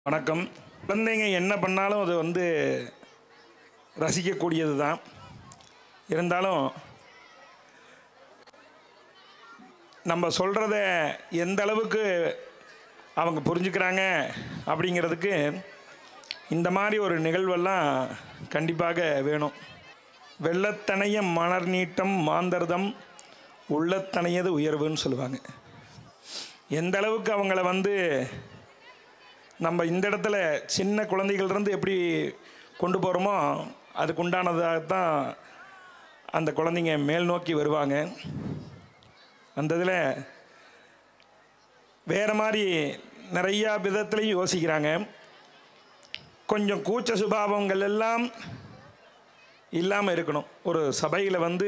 வணக்கம் குழந்தைங்க என்ன பண்ணாலும் அது வந்து ரசிக்கக்கூடியது தான் இருந்தாலும் நம்ம சொல்கிறத எந்த அளவுக்கு அவங்க புரிஞ்சுக்கிறாங்க அப்படிங்கிறதுக்கு இந்த மாதிரி ஒரு நிகழ்வெல்லாம் கண்டிப்பாக வேணும் வெள்ளத்தனைய மணர் நீட்டம் மாந்தர்தம் உள்ளத்தனையது உயர்வுன்னு சொல்லுவாங்க எந்த அளவுக்கு அவங்கள வந்து நம்ம இந்த இடத்துல சின்ன குழந்தைகள்லேருந்து எப்படி கொண்டு போகிறோமோ அதுக்கு உண்டானதாக தான் அந்த குழந்தைங்க மேல் நோக்கி வருவாங்க அந்த இதில் வேறு மாதிரி நிறையா விதத்துலையும் யோசிக்கிறாங்க கொஞ்சம் கூச்ச சுபாவங்கள் எல்லாம் இல்லாமல் இருக்கணும் ஒரு சபையில் வந்து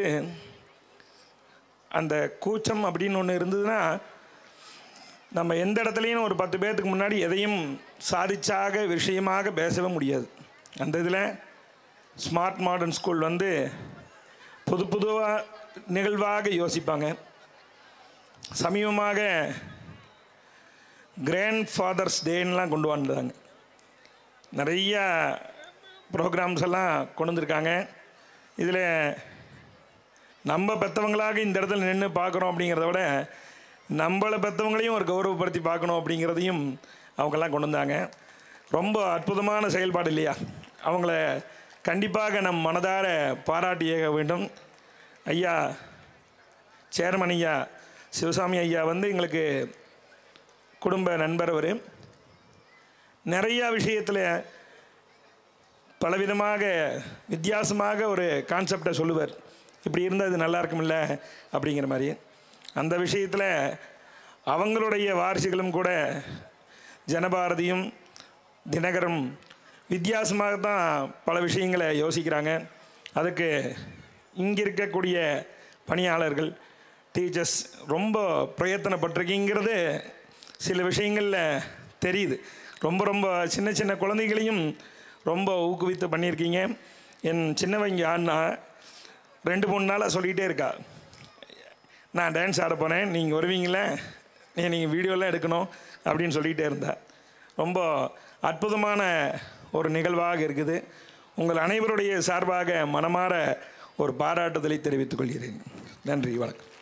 அந்த கூச்சம் அப்படின்னு ஒன்று இருந்ததுன்னா நம்ம எந்த இடத்துலையும் ஒரு பத்து பேர்த்துக்கு முன்னாடி எதையும் சாதிச்சாக விஷயமாக பேசவே முடியாது அந்த இதில் ஸ்மார்ட் மாடர்ன் ஸ்கூல் வந்து புது புதுவாக நிகழ்வாக யோசிப்பாங்க சமீபமாக கிராண்ட் ஃபாதர்ஸ் டேன்லாம் கொண்டு வந்தாங்க நிறைய ப்ரோக்ராம்ஸ் எல்லாம் கொண்டு வந்திருக்காங்க இதில் நம்ம பெற்றவங்களாக இந்த இடத்துல நின்று பார்க்குறோம் அப்படிங்கிறத விட நம்மளை பெற்றவங்களையும் ஒரு கௌரவப்படுத்தி பார்க்கணும் அப்படிங்கிறதையும் அவங்கெல்லாம் கொண்டு வந்தாங்க ரொம்ப அற்புதமான செயல்பாடு இல்லையா அவங்கள கண்டிப்பாக நம் மனதார பாராட்டிய வேண்டும் ஐயா சேர்மன் ஐயா சிவசாமி ஐயா வந்து எங்களுக்கு குடும்ப நண்பர் அவர் நிறையா விஷயத்தில் பலவிதமாக வித்தியாசமாக ஒரு கான்செப்டை சொல்லுவார் இப்படி இருந்தால் இது நல்லா இருக்குமில்ல அப்படிங்கிற மாதிரி அந்த விஷயத்தில் அவங்களுடைய வாரிசுகளும் கூட ஜனபாரதியும் தினகரும் வித்தியாசமாக தான் பல விஷயங்களை யோசிக்கிறாங்க அதுக்கு இங்கே இருக்கக்கூடிய பணியாளர்கள் டீச்சர்ஸ் ரொம்ப பிரயத்தனப்பட்டிருக்கீங்கிறது சில விஷயங்களில் தெரியுது ரொம்ப ரொம்ப சின்ன சின்ன குழந்தைகளையும் ரொம்ப ஊக்குவித்து பண்ணியிருக்கீங்க என் சின்னவங்க அண்ணா ரெண்டு மூணு நாளாக சொல்லிகிட்டே இருக்கா நான் டான்ஸ் ஆட போனேன் நீங்கள் வருவீங்களே நீங்கள் வீடியோலாம் எடுக்கணும் அப்படின்னு சொல்லிகிட்டே இருந்தா ரொம்ப அற்புதமான ஒரு நிகழ்வாக இருக்குது உங்கள் அனைவருடைய சார்பாக மனமாற ஒரு பாராட்டுதலை தெரிவித்துக் கொள்கிறேன் நன்றி வணக்கம்